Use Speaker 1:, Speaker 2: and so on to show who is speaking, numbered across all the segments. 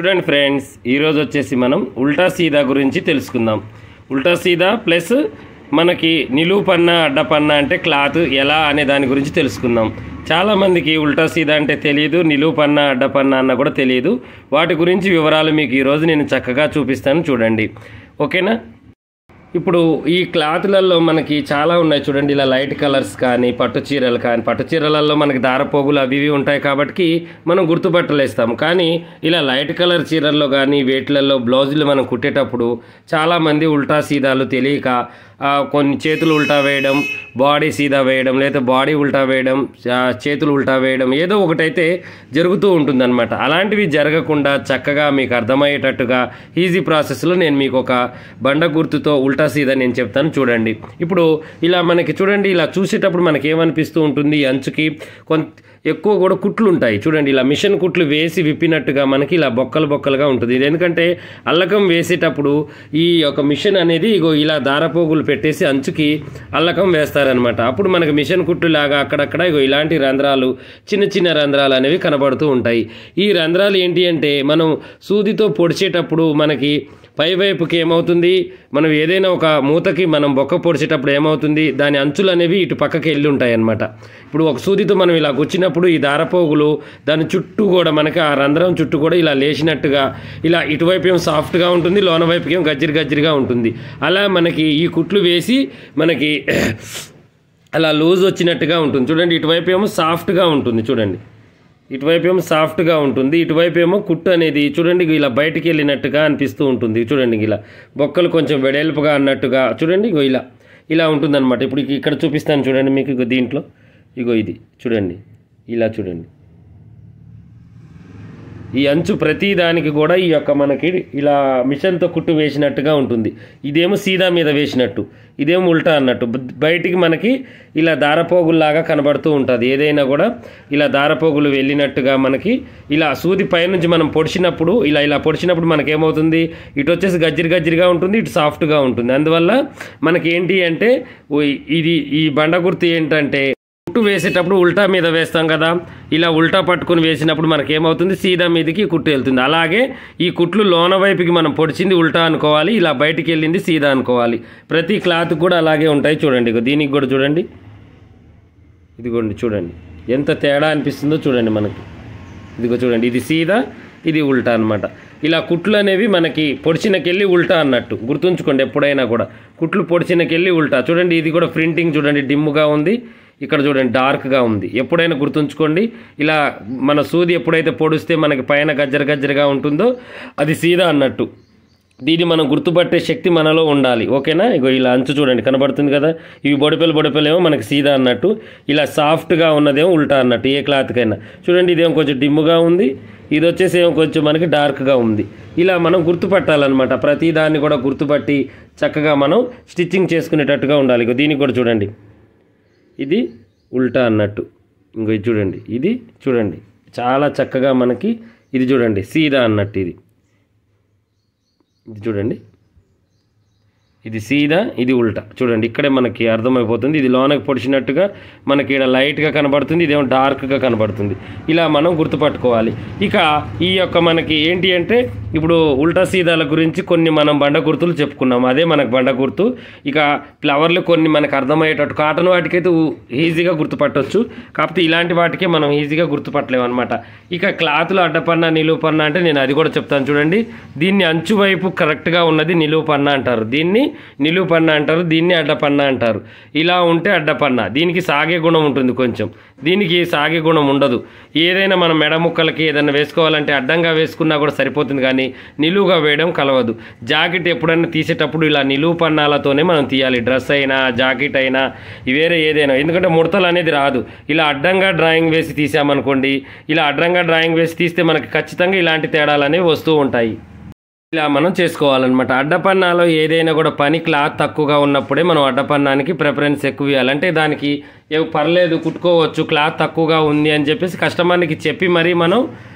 Speaker 1: చూడండి ఫ్రెండ్స్ ఈరోజు వచ్చేసి మనం ఉల్టా సీదా గురించి తెలుసుకుందాం ఉల్టా సీదా ప్లస్ మనకి నిలువు పన్న అడ్డ పన్న అంటే క్లాత్ ఎలా అనే దాని గురించి తెలుసుకుందాం చాలామందికి ఉల్టా సీదా అంటే తెలియదు నిలువు పన్న అడ్డ పన్న అన్న కూడా తెలియదు వాటి గురించి వివరాలు మీకు ఈరోజు నేను చక్కగా చూపిస్తాను చూడండి ఓకేనా ఇప్పుడు ఈ క్లాత్లలో మనకి చాలా ఉన్నాయి చూడండి ఇలా లైట్ కలర్స్ కానీ పట్టు చీరలు కానీ పట్టు చీరలలో మనకి దారపోగులు అవి ఇవి ఉంటాయి కాబట్టి మనం గుర్తుపట్టలేస్తాం కానీ ఇలా లైట్ కలర్ చీరల్లో కానీ వేట్లలో బ్లౌజులు మనం కుట్టేటప్పుడు చాలామంది ఉల్టా సీదాలు తెలియక ఆ, కొన్ని చేతులు ఉల్టా వేయడం బాడీ సీదా వేయడం లేదా బాడీ ఉల్టా వేయడం ఆ, చేతులు ఉల్టా వేయడం ఏదో ఒకటైతే జరుగుతూ ఉంటుందన్నమాట అలాంటివి జరగకుండా చక్కగా మీకు అర్థమయ్యేటట్టుగా ఈజీ ప్రాసెస్లో నేను మీకు ఒక బండ గుర్తుతో ఉల్టా సీదా నేను చెప్తాను చూడండి ఇప్పుడు ఇలా మనకి చూడండి ఇలా చూసేటప్పుడు మనకి ఏమనిపిస్తూ ఉంటుంది ఈ అంచుకి కొంత ఎక్కువ కూడా కుట్లు ఉంటాయి చూడండి ఇలా మిషన్ కుట్లు వేసి విప్పినట్టుగా మనకి ఇలా బొక్కలు బొక్కలుగా ఉంటుంది ఇది ఎందుకంటే అల్లకం వేసేటప్పుడు ఈ యొక్క మిషన్ అనేది ఇగో ఇలా దారపోగులు పెట్టేసి అంచుకి అల్లకం వేస్తారనమాట అప్పుడు మనకి మిషన్ కుట్లు లాగా అక్కడక్కడ ఇగో ఇలాంటి రంధ్రాలు చిన్న చిన్న రంధ్రాలు అనేవి కనబడుతూ ఉంటాయి ఈ రంధ్రాలు ఏంటి అంటే మనం సూదితో పొడిచేటప్పుడు మనకి పై వైపుకి ఏమవుతుంది మనం ఏదైనా ఒక మూతకి మనం బొక్క పొడిచేటప్పుడు ఏమవుతుంది దాని అంచులు అనేవి ఇటు పక్కకి వెళ్ళి ఉంటాయి అన్నమాట ఇప్పుడు ఒక సూదితో మనం ఇలా గుచ్చినప్పుడు ఈ దారపోగులు దాని చుట్టూ కూడా మనకి ఆ రంధ్రం చుట్టూ కూడా ఇలా లేచినట్టుగా ఇలా ఇటువైపు ఏమో సాఫ్ట్గా ఉంటుంది లోన వైపుకి ఏమో గజ్జిరి గజ్జిరిగా ఉంటుంది అలా మనకి ఈ కుట్లు వేసి మనకి అలా లూజ్ వచ్చినట్టుగా ఉంటుంది చూడండి ఇటువైపు ఏమో సాఫ్ట్గా ఉంటుంది చూడండి ఇటువైపు ఏమో సాఫ్ట్గా ఉంటుంది ఇటువైపు ఏమో కుట్టు అనేది చూడండి ఇలా బయటికి వెళ్ళినట్టుగా అనిపిస్తూ ఉంటుంది చూడండి ఇలా బొక్కలు కొంచెం వెడల్పుగా అన్నట్టుగా చూడండి ఇగో ఇలా ఇలా ఉంటుందన్నమాట ఇప్పుడు ఇక్కడ చూపిస్తాను చూడండి మీకు ఇగో దీంట్లో ఇగో ఇది చూడండి ఇలా చూడండి ఈ అంచు ప్రతి దానికి కూడా ఈ యొక్క మనకి ఇలా మిషన్తో కుట్టు వేసినట్టుగా ఉంటుంది ఇదేమో సీదా మీద వేసినట్టు ఇదేమో ఉల్టా అన్నట్టు బ- బయటికి మనకి ఇలా దారపోగుల్లాగా కనబడుతూ ఉంటుంది ఏదైనా కూడా ఇలా దారపోగులు వెళ్ళినట్టుగా మనకి ఇలా సూది పైనుంచి మనం పొడిచినప్పుడు ఇలా ఇలా పొడిచినప్పుడు మనకి ఏమవుతుంది ఇటు వచ్చేసి గజ్జిరి గజ్జిరిగా ఉంటుంది ఇటు సాఫ్ట్గా ఉంటుంది అందువల్ల మనకి ఏంటి అంటే ఓ ఇది ఈ బండ గుర్తు ఏంటంటే కుట్టు వేసేటప్పుడు ఉల్టా మీద వేస్తాం కదా ఇలా ఉల్టా పట్టుకొని వేసినప్పుడు మనకి ఏమవుతుంది సీదా మీదకి కుట్టు వెళ్తుంది అలాగే ఈ కుట్లు లోన వైపుకి మనం పొడిచింది ఉల్టా అనుకోవాలి ఇలా బయటికి వెళ్ళింది సీదా అనుకోవాలి ప్రతి క్లాత్ కూడా అలాగే ఉంటాయి చూడండి ఇగో దీనికి కూడా చూడండి ఇదిగోండి చూడండి ఎంత తేడా అనిపిస్తుందో చూడండి మనకి ఇదిగో చూడండి ఇది సీదా ఇది ఉల్టా అన్నమాట ఇలా కుట్లు అనేవి మనకి పొడిచినకెళ్ళి ఉల్టా అన్నట్టు గుర్తుంచుకోండి ఎప్పుడైనా కూడా కుట్లు పొడిచినకెళ్ళి ఉల్టా చూడండి ఇది కూడా ప్రింటింగ్ చూడండి డిమ్ముగా ఉంది ఇక్కడ చూడండి డార్క్గా ఉంది ఎప్పుడైనా గుర్తుంచుకోండి ఇలా మన సూది ఎప్పుడైతే పొడిస్తే మనకి పైన గజ్జర గజ్జరగా ఉంటుందో అది సీదా అన్నట్టు దీన్ని మనం గుర్తుపట్టే శక్తి మనలో ఉండాలి ఓకేనా ఇగో ఇలా అంచు చూడండి కనబడుతుంది కదా ఇవి బొడిపెలు బొడిపెలేమో మనకి సీదా అన్నట్టు ఇలా సాఫ్ట్గా ఉన్నదేమో ఉల్టా అన్నట్టు ఏ క్లాత్కైనా చూడండి ఇదేమో కొంచెం డిమ్ముగా ఉంది ఇది వచ్చేసి ఏమో కొంచెం మనకి డార్క్గా ఉంది ఇలా మనం గుర్తుపట్టాలన్నమాట ప్రతి దాన్ని కూడా గుర్తుపట్టి చక్కగా మనం స్టిచ్చింగ్ చేసుకునేటట్టుగా ఉండాలి ఇగో దీనికి కూడా చూడండి ఇది ఉల్టా అన్నట్టు ఇంకో ఇది చూడండి ఇది చూడండి చాలా చక్కగా మనకి ఇది చూడండి సీదా అన్నట్టు ఇది ఇది చూడండి ఇది సీదా ఇది ఉల్టా చూడండి ఇక్కడే మనకి అర్థమైపోతుంది ఇది లోనకి పొడిచినట్టుగా మనకి ఇక్కడ లైట్గా కనబడుతుంది ఇదేమో డార్క్గా కనబడుతుంది ఇలా మనం గుర్తుపట్టుకోవాలి ఇక ఈ యొక్క మనకి ఏంటి అంటే ఇప్పుడు ఉల్టా సీదాల గురించి కొన్ని మనం బండ గుర్తులు చెప్పుకున్నాం అదే మనకు బండ గుర్తు ఇక ఫ్లవర్లు కొన్ని మనకు అర్థమయ్యేటట్టు కాటన్ వాటికైతే ఊ- ఈజీగా గుర్తుపట్టవచ్చు కాకపోతే ఇలాంటి వాటికే మనం ఈజీగా గుర్తుపట్టలేము అనమాట ఇక క్లాతులు అడ్డపన్న నిలువు పన్న అంటే నేను అది కూడా చెప్తాను చూడండి దీన్ని అంచు వైపు కరెక్ట్గా ఉన్నది నిలువు పన్న అంటారు దీన్ని నిలువు పన్న అంటారు దీన్ని అడ్డపన్న అంటారు ఇలా ఉంటే అడ్డపన్న దీనికి సాగే గుణం ఉంటుంది కొంచెం దీనికి సాగే గుణం ఉండదు ఏదైనా మనం మెడ ముక్కలకి ఏదైనా వేసుకోవాలంటే అడ్డంగా వేసుకున్నా కూడా సరిపోతుంది కానీ నిలువుగా వేయడం కలవదు జాకెట్ ఎప్పుడైనా తీసేటప్పుడు ఇలా నిలువు పన్నాలతోనే మనం తీయాలి డ్రెస్ అయినా జాకెట్ అయినా వేరే ఏదైనా ఎందుకంటే ముడతలు అనేది రాదు ఇలా అడ్డంగా డ్రాయింగ్ వేసి తీసామనుకోండి ఇలా అడ్డంగా డ్రాయింగ్ వేసి తీస్తే మనకి ఖచ్చితంగా ఇలాంటి తేడాలు అనేవి వస్తూ ఉంటాయి ఇలా మనం చేసుకోవాలన్నమాట అడ్డపన్నాలో ఏదైనా కూడా పని క్లాత్ తక్కువగా ఉన్నప్పుడే మనం అడ్డపన్నానికి ప్రిఫరెన్స్ ఎక్కువ ఇవ్వాలి అంటే దానికి ఏ పర్లేదు కుట్టుకోవచ్చు క్లాత్ తక్కువగా ఉంది అని చెప్పేసి కస్టమర్కి చెప్పి మరీ మనం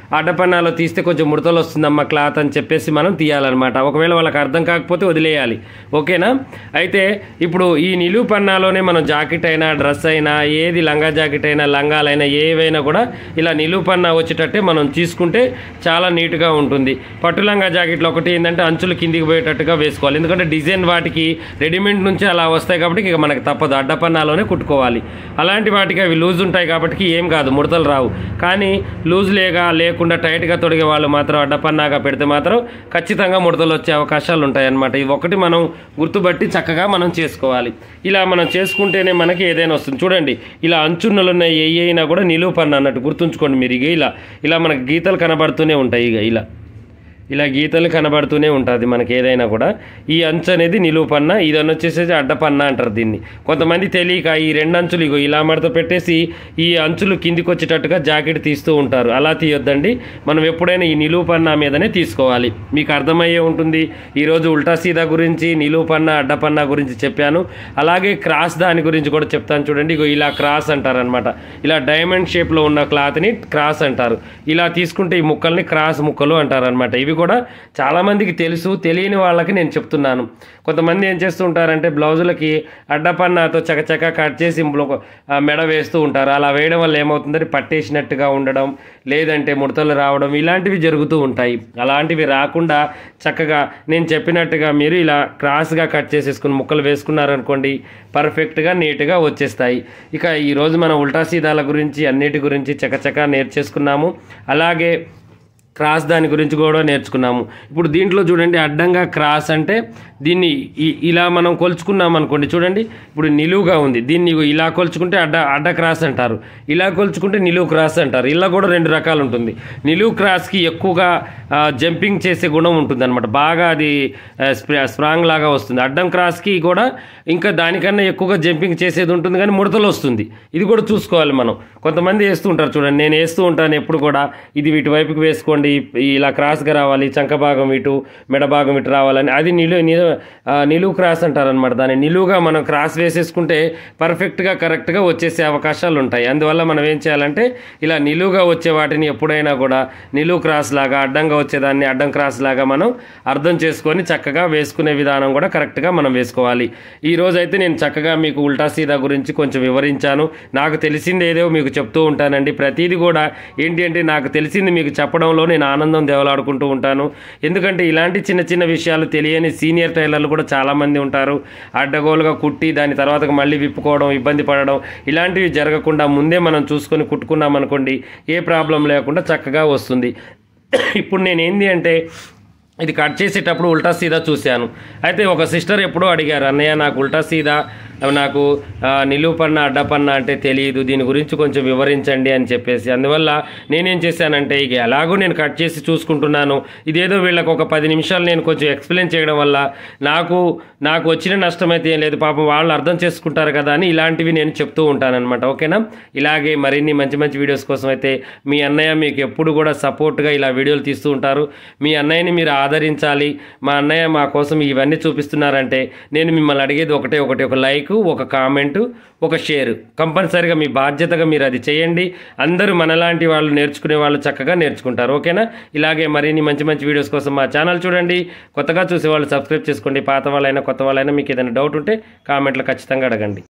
Speaker 1: అడ్డపన్నాలో తీస్తే కొంచెం ముడతలు వస్తుందమ్మా క్లాత్ అని చెప్పేసి మనం తీయాలన్నమాట ఒకవేళ వాళ్ళకి అర్థం కాకపోతే వదిలేయాలి ఓకేనా అయితే ఇప్పుడు ఈ నిలువు పన్నాలోనే మనం జాకెట్ అయినా డ్రెస్ అయినా ఏది లంగా జాకెట్ అయినా లంగాలైనా ఏవైనా కూడా ఇలా నిలువు పన్నా వచ్చేటట్టే మనం తీసుకుంటే చాలా నీట్గా ఉంటుంది పట్టు లంగా జాకెట్లు ఒకటి ఏంటంటే అంచులు కిందికి పోయేటట్టుగా వేసుకోవాలి ఎందుకంటే డిజైన్ వాటికి రెడీమేడ్ నుంచి అలా వస్తాయి కాబట్టి ఇక మనకి తప్పదు అడ్డపన్నాలోనే కుట్టుకోవాలి అలాంటి వాటికి అవి లూజ్ ఉంటాయి కాబట్టి ఏం కాదు ముడతలు రావు కానీ లూజ్ లేగా లేకుండా టైట్గా తొడిగే వాళ్ళు మాత్రం అడ్డపన్నాగా పెడితే మాత్రం ఖచ్చితంగా ముడతలు వచ్చే అవకాశాలు ఉంటాయి అన్నమాట ఇది ఒకటి మనం గుర్తుపట్టి చక్కగా మనం చేసుకోవాలి ఇలా మనం చేసుకుంటేనే మనకి ఏదైనా వస్తుంది చూడండి ఇలా అంచున్నలు ఉన్న ఏ అయినా కూడా నిలువు పన్ను అన్నట్టు గుర్తుంచుకోండి మీరు ఇక ఇలా ఇలా మనకి గీతలు కనబడుతూనే ఉంటాయి ఇక ఇలా ఇలా గీతలు కనబడుతూనే ఉంటుంది మనకి ఏదైనా కూడా ఈ అంచు అనేది నిలువు పన్న ఇదని వచ్చేసేసి అడ్డపన్న అంటారు దీన్ని కొంతమంది తెలియక ఈ రెండు అంచులు ఇగో ఇలా మడత పెట్టేసి ఈ అంచులు కిందికి వచ్చేటట్టుగా జాకెట్ తీస్తూ ఉంటారు అలా తీయొద్దండి మనం ఎప్పుడైనా ఈ నిలువు పన్నా మీదనే తీసుకోవాలి మీకు అర్థమయ్యే ఉంటుంది ఈరోజు ఉల్టా సీదా గురించి నిలువు పన్న అడ్డపన్నా గురించి చెప్పాను అలాగే క్రాస్ దాని గురించి కూడా చెప్తాను చూడండి ఇగో ఇలా క్రాస్ అంటారు అనమాట ఇలా డైమండ్ షేప్లో ఉన్న క్లాత్ని క్రాస్ అంటారు ఇలా తీసుకుంటే ఈ ముక్కల్ని క్రాస్ ముక్కలు అంటారు అనమాట ఇవి కూడా చాలామందికి తెలుసు తెలియని వాళ్ళకి నేను చెప్తున్నాను కొంతమంది ఏం చేస్తూ ఉంటారంటే బ్లౌజులకి అడ్డపన్నాతో చకచక కట్ చేసి బ్లో- ఆ మెడ వేస్తూ ఉంటారు అలా వేయడం వల్ల ఏమవుతుందంటే పట్టేసినట్టుగా ఉండడం లేదంటే ముడతలు రావడం ఇలాంటివి జరుగుతూ ఉంటాయి అలాంటివి రాకుండా చక్కగా నేను చెప్పినట్టుగా మీరు ఇలా క్రాస్గా కట్ చేసేసుకుని ముక్కలు వేసుకున్నారనుకోండి పర్ఫెక్ట్గా నీట్గా వచ్చేస్తాయి ఇక ఈరోజు మనం ఉల్టా సీదాల గురించి అన్నిటి గురించి చకచకా నేర్చేసుకున్నాము అలాగే క్రాస్ దాని గురించి కూడా నేర్చుకున్నాము ఇప్పుడు దీంట్లో చూడండి అడ్డంగా క్రాస్ అంటే దీన్ని ఇ- ఇలా మనం కొలుచుకున్నాం అనుకోండి చూడండి ఇప్పుడు నిలువుగా ఉంది దీన్ని ఇగో ఇలా కొలుచుకుంటే అడ్డ అడ్డ క్రాస్ అంటారు ఇలా కొలుచుకుంటే నిలువు క్రాస్ అంటారు ఇలా కూడా రెండు రకాలు ఉంటుంది నిలువు క్రాస్కి ఎక్కువగా ఆ, జంపింగ్ చేసే గుణం ఉంటుంది అనమాట బాగా అది ఆ, స్ప్రా- స్ప్రాంగ్ లాగా వస్తుంది అడ్డం క్రాస్కి కూడా ఇంకా దానికన్నా ఎక్కువగా జంపింగ్ చేసేది ఉంటుంది కానీ ముడతలు వస్తుంది ఇది కూడా చూసుకోవాలి మనం కొంతమంది వేస్తూ ఉంటారు చూడండి నేను వేస్తూ ఉంటాను ఎప్పుడు కూడా ఇది వీటి వైపుకి వేసుకోండి ఇలా క్రాస్గా రావాలి చంక భాగం ఇటు మెడ భాగం ఇటు రావాలని అది నిలువు నిలువు ఆ, నిలువు క్రాస్ అంటారు అనమాట దాన్ని నిలువుగా మనం క్రాస్ వేసేసుకుంటే పర్ఫెక్ట్గా కరెక్ట్గా వచ్చేసే అవకాశాలు ఉంటాయి అందువల్ల మనం ఏం చేయాలంటే ఇలా నిలువుగా వచ్చే వాటిని ఎప్పుడైనా కూడా నిలువు క్రాస్ లాగా అడ్డంగా వచ్చేదాన్ని అడ్డం క్రాస్ లాగా మనం అర్థం చేసుకొని చక్కగా వేసుకునే విధానం కూడా కరెక్ట్గా మనం వేసుకోవాలి ఈ రోజు అయితే నేను చక్కగా మీకు ఉల్టా సీదా గురించి కొంచెం వివరించాను నాకు తెలిసింది ఏదో మీకు చెప్తూ ఉంటానండి ప్రతిదీ కూడా ఏంటి అంటే నాకు తెలిసింది మీకు చెప్పడంలో నేను ఆనందం దేవలాడుకుంటూ ఉంటాను ఎందుకంటే ఇలాంటి చిన్న చిన్న విషయాలు తెలియని సీనియర్ టైలర్లు కూడా చాలామంది ఉంటారు అడ్డగోలుగా కుట్టి దాని తర్వాత మళ్ళీ విప్పుకోవడం ఇబ్బంది పడడం ఇలాంటివి జరగకుండా ముందే మనం చూసుకొని కుట్టుకున్నాం అనుకోండి ఏ ప్రాబ్లం లేకుండా చక్కగా వస్తుంది ఇప్పుడు నేను ఏంది అంటే ఇది కట్ చేసేటప్పుడు ఉల్టా సీదా చూశాను అయితే ఒక సిస్టర్ ఎప్పుడో అడిగారు అన్నయ్య నాకు ఉల్టా సీదా నాకు ఆ, నిలువు పన్న అడ్డ పన్న అంటే తెలియదు దీని గురించి కొంచెం వివరించండి అని చెప్పేసి అందువల్ల నేనేం చేశానంటే ఇక ఎలాగో నేను కట్ చేసి చూసుకుంటున్నాను ఇదేదో వీళ్ళకి ఒక పది నిమిషాలు నేను కొంచెం ఎక్స్ప్లెయిన్ చేయడం వల్ల నాకు నాకు వచ్చిన నష్టం అయితే ఏం లేదు పాపం వాళ్ళు అర్థం చేసుకుంటారు కదా అని ఇలాంటివి నేను చెప్తూ ఉంటానన్నమాట ఓకేనా ఇలాగే మరిన్ని మంచి మంచి వీడియోస్ కోసం అయితే మీ అన్నయ్య మీకు ఎప్పుడు కూడా సపోర్ట్గా ఇలా వీడియోలు తీస్తూ ఉంటారు మీ అన్నయ్యని మీరు ఆదరించాలి మా అన్నయ్య మా కోసం ఇవన్నీ చూపిస్తున్నారంటే నేను మిమ్మల్ని అడిగేది ఒకటే ఒకటి ఒక లైక్ ఒక కామెంటు ఒక షేర్ కంపల్సరిగా మీ బాధ్యతగా మీరు అది చేయండి అందరూ మనలాంటి వాళ్ళు నేర్చుకునే వాళ్ళు చక్కగా నేర్చుకుంటారు ఓకేనా ఇలాగే మరిన్ని మంచి మంచి వీడియోస్ కోసం మా ఛానల్ చూడండి కొత్తగా చూసే వాళ్ళు సబ్స్క్రైబ్ చేసుకోండి పాత వాళ్ళైనా కొత్త వాళ్ళైనా మీకు ఏదైనా డౌట్ ఉంటే కామెంట్లో ఖచ్చితంగా అడగండి